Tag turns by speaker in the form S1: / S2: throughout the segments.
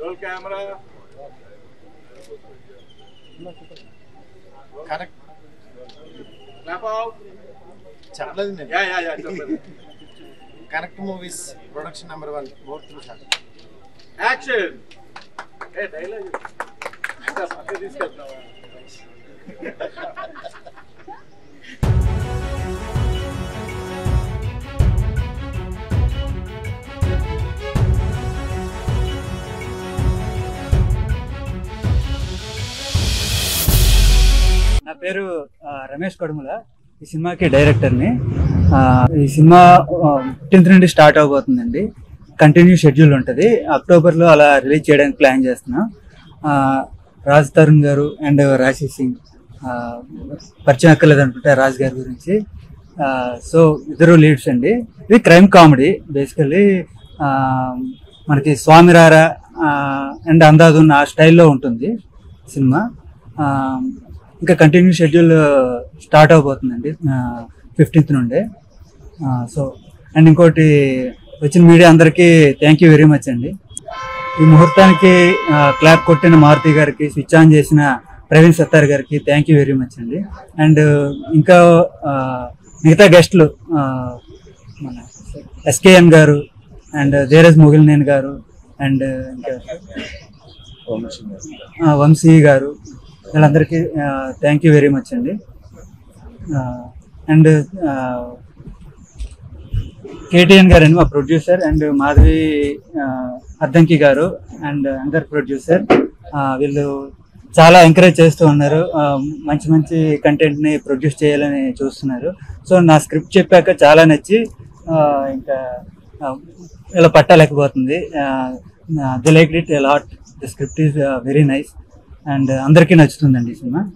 S1: role camera
S2: correct
S1: clap out
S2: చెప్పలేదు నేను
S1: yeah yeah yeah చెప్పండి
S2: connect movies production number one go through sir
S1: action ఏ dialogue ఇంకా పక్క తీసుకెళ్తున్నావా
S3: నా పేరు ఆ, రమేష్ కడుముల ఈ సినిమాకి డైరెక్టర్ని ఆ, ఈ సినిమా ఫిఫ్టీన్త్ నుండి స్టార్ట్ అవబోతుందండి కంటిన్యూ షెడ్యూల్ ఉంటుంది అక్టోబర్లో అలా రిలీజ్ చేయడానికి ప్లాన్ చేస్తున్నాం ఆ, రాజ్ తరుణ్ గారు అండ్ రాశి సింగ్ ఆ, పరిచయం అక్కర్లేదు అనుకుంటే రాజ్ గారి గురించి ఆ, సో ఇద్దరు లీడ్స్ అండి ఇది క్రైమ్ కామెడీ బేసికల్లీ మనకి స్వామిరారా అండ్ అందాదున్న ఆ స్టైల్లో ఉంటుంది సినిమా ఆ, ఇంకా కంటిన్యూ షెడ్యూల్ స్టార్ట్ అవబోతుందండి ఫిఫ్టీన్త్ నుండే సో అండ్ ఇంకోటి వచ్చిన మీడియా అందరికీ థ్యాంక్ యూ వెరీ మచ్ అండి ఈ ముహూర్తానికి క్లాప్ కొట్టిన మారుతి గారికి స్విచ్ ఆన్ చేసిన ప్రవీణ్ సత్తార్ గారికి థ్యాంక్ యూ వెరీ మచ్ అండి అండ్ ఇంకా ఆ, మిగతా గెస్ట్లు మన ఎస్కేఎన్ గారు అండ్ ధీరజ్ ముగిల్నేన్ గారు అండ్ ఇంకా ఆ, వంశీ గారు వీళ్ళందరికీ థ్యాంక్ యూ వెరీ మచ్ అండి అండ్ కేటీఎన్ గారు అండి మా ప్రొడ్యూసర్ అండ్ మాధవి ఆ, అద్దంకి గారు అండ్ అందర్ ప్రొడ్యూసర్ వీళ్ళు చాలా ఎంకరేజ్ చేస్తూ ఉన్నారు ఆ, మంచి మంచి కంటెంట్ ని ప్రొడ్యూస్ చేయాలని చూస్తున్నారు సో నా స్క్రిప్ట్ చెప్పాక చాలా నచ్చి ఆ, ఇంకా ఆ, ఇలా పట్టాలేకపోతుంది the like it lot the script is very nice and అందరికీ నచ్చుతుందండి ఈ సినిమా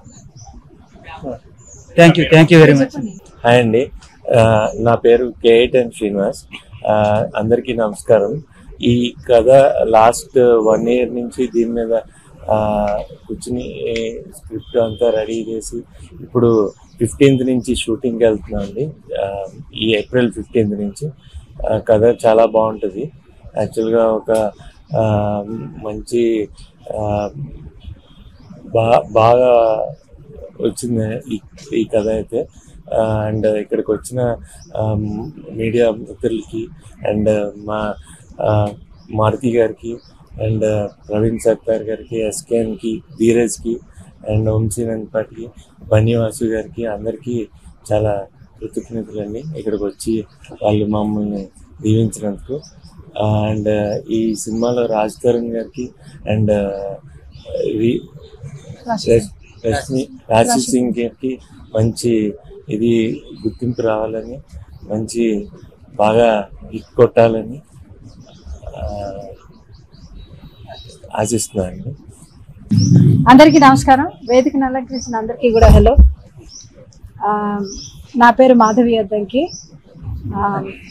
S3: thank you thank you very much
S4: hi అండి ఆ, నా పేరు కేఎన్ శ్రీనివాస్ ఆ, అందరికీ నమస్కారం ఈ కథ లాస్ట్ వన్ ఇయర్ నుంచి దీని మీద ఆ, కూర్చుని స్క్రిప్ట్ అంతా రెడీ చేసి ఇప్పుడు ఫిఫ్టీన్త్ నుంచి షూటింగ్కి వెళ్తున్నాం అండి ఆ, ఈ ఏప్రిల్ ఫిఫ్టీన్త్ నుంచి ఆ, కథ చాలా బాగుంటుంది యాక్చువల్గా ఒక ఆ, మంచి ఆ, బా బాగా వచ్చింది ఈ ఈ కథ అయితే అండ్ ఇక్కడికి వచ్చిన మీడియా మిత్రులకి అండ్ మా ఆ, మారుతి గారికి అండ్ ప్రవీణ్ సత్తార్ గారికి ఎస్కేఎన్కి ధీరజ్కి అండ్ వంశీనందపాటికి బన్నీవాసు గారికి అందరికీ చాలా కృతజ్ఞతలండి ఇక్కడికి వచ్చి వాళ్ళు మమ్మల్ని దీవించినందుకు అండ్ ఈ సినిమాలో రాజ్ తరుణ్ గారికి అండ్ రష్మి రాశి సింగ్ గారికి మంచి ఇది గుర్తింపు రావాలని మంచి బాగా హిట్ కొట్టాలని ఆ, ఆశిస్తున్నాను
S5: అందరికీ నమస్కారం వేదికను అలంకరించిన అందరికీ కూడా హలో ఆ, నా పేరు మాధవి అద్దంకి ఆ,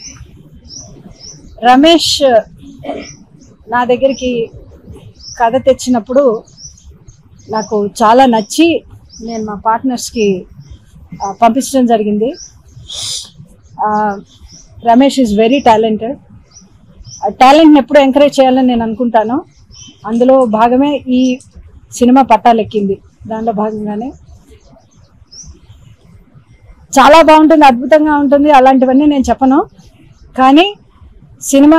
S5: రమేష్ నా దగ్గరికి కథ తెచ్చినప్పుడు నాకు చాలా నచ్చి నేను మా పార్ట్నర్స్కి ఆ, పంపించడం జరిగింది ఆ, రమేష్ ఈజ్ వెరీ టాలెంటెడ్ టాలెంట్ని ఎప్పుడు ఎంకరేజ్ చేయాలని నేను అనుకుంటాను అందులో భాగమే ఈ సినిమా పట్టాలెక్కింది దాంట్లో భాగంగానే చాలా బాగుంటుంది అద్భుతంగా ఉంటుంది అలాంటివన్నీ నేను చెప్పను కానీ సినిమా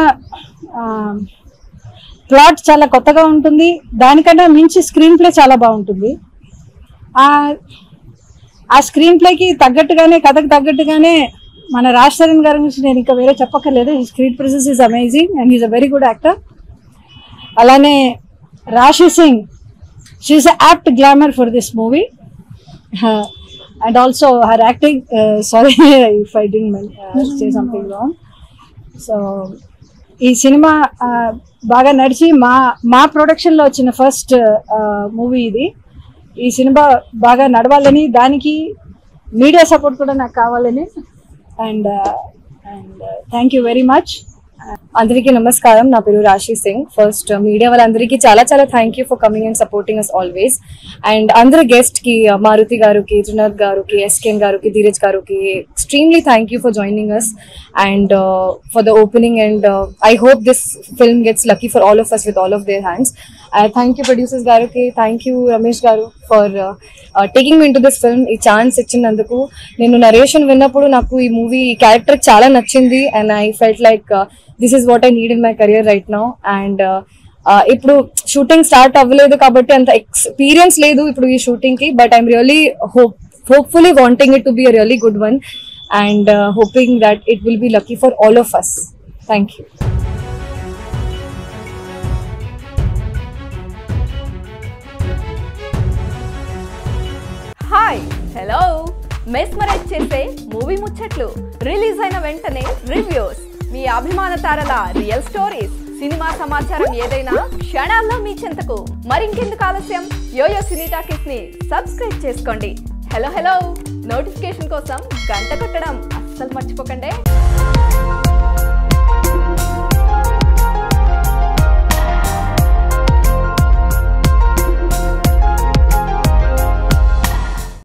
S5: ప్లాట్ చాలా కొత్తగా ఉంటుంది దానికన్నా మించి స్క్రీన్ ప్లే చాలా బాగుంటుంది ఆ ఆ స్క్రీన్ ప్లేకి తగ్గట్టుగానే కథకు తగ్గట్టుగానే మన రాజ్ తరుణ్ గారి గురించి నేను ఇంకా వేరే చెప్పక్కర్లేదు ఈ screen presence is amazing and is a very good actor అలానే Rashi Singh she's apt glamour for this movie and also her acting sorry if I didn't say something wrong so ఈ సినిమా uh, బాగా నడిచి మా మా ప్రొడక్షన్లో వచ్చిన ఫస్ట్ మూవీ ఇది ఈ సినిమా బాగా నడవాలని దానికి మీడియా సపోర్ట్ కూడా నాకు కావాలని and and thank you very much
S6: అందరికీ నమస్కారం నా పేరు రాశి సింగ్ ఫస్ట్ మీడియా వాళ్ళందరికీ చాలా చాలా thank you for coming and supporting us always and అందరు గెస్ట్ కి uh, మారుతి గారికి త్రినాథ్ గారికి ఎస్కేన్ గారికి ధీరజ్ గారికి extremely thank you for joining us and for the opening and I hope this film gets lucky for all of us with all of their hands thank you producers గారికి thank you Ramesh garu for taking me into this film ఈ chance ఇచ్చినందుకు నేను narration విన్నప్పుడు నాకు ఈ movie ఈ character చాలా నచ్చింది and I felt like this is what I need in my career right now and ఇప్పుడు షూటింగ్ స్టార్ట్ అవ్వలేదు కాబట్టి అంత ఎక్స్పీరియన్స్ లేదు ఇప్పుడు ఈ షూటింగ్ కి but I'm really hope hopefully wanting it to be a really good one and hoping that it will be lucky for all of us thank you
S7: hi hello mesmerize చేసే movie ముచ్చట్లు release అయిన వెంటనే reviews మీ అభిమాన తారల real stories cinema సమాచారం ఏదైనా క్షణాల్లో మీ చెంతకు మరింకెందుకు ఆలస్యం యోయో సినీ టాకీస్ ని సబ్స్క్రైబ్ చేసుకోండి హలో హలో నోటిఫికేషన్ కోసం గంట కొట్టడం అస్సలు మర్చిపోకండి